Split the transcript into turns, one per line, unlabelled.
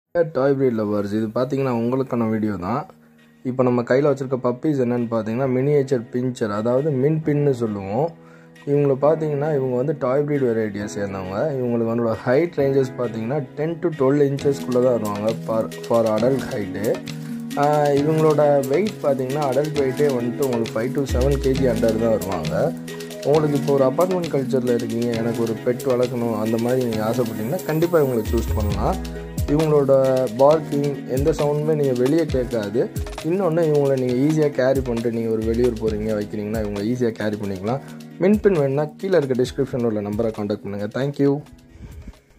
டாய் breed lovers இது பார்த்தீங்கன்னா உங்களுக்கான வீடியோ தான் இப்போ நம்ம கையில் வச்சுருக்க பப்பீஸ் என்னன்னு பார்த்தீங்கன்னா மினியேச்சர் பிஞ்சர் அதாவது மின் பின்னு சொல்லுவோம் இவங்கள பார்த்தீங்கன்னா இவங்க வந்து டாய் breed வெரைட்டியை சேர்ந்தவங்க இவங்களுக்கு வந்து ஹைட் ரேஞ்சஸ் பார்த்தீங்கன்னா டென் டு டுவெல் இன்ச்சஸ்க்குள்ளே தான் வருவாங்க ஃபார் ஃபார் அடல்ட் ஹைட்டு இவங்களோட வெயிட் பார்த்தீங்கன்னா அடல்ட் வெயிட்டே வந்துட்டு உங்களுக்கு five to seven KG under தான் வருவாங்க உங்களுக்கு இப்போ ஒரு அப்பார்ட்மெண்ட் கல்ச்சரில் இருக்கீங்க எனக்கு ஒரு பெட் வளர்க்கணும் அந்த மாதிரி நீங்கள் ஆசைப்பட்டீங்கன்னா கண்டிப்பாக இவங்களை சூஸ் பண்ணலாம் இவங்களோட பார்க்கிங் எந்த சவுண்டுமே நீங்கள் வெளியே கேட்காது இன்னொன்று இவங்களை நீங்கள் ஈஸியாக கேரி பண்ணிட்டு நீங்கள் ஒரு வெளியூர் போகிறீங்க வைக்கிறீங்கன்னா இவங்களை ஈஸியாக கேரி பண்ணிக்கலாம் மின்பின் வேணுன்னா கீழே இருக்க டிஸ்கிரிப்ஷனில் உள்ள நம்பரை காண்டாக்ட் பண்ணுங்கள் தேங்க்யூ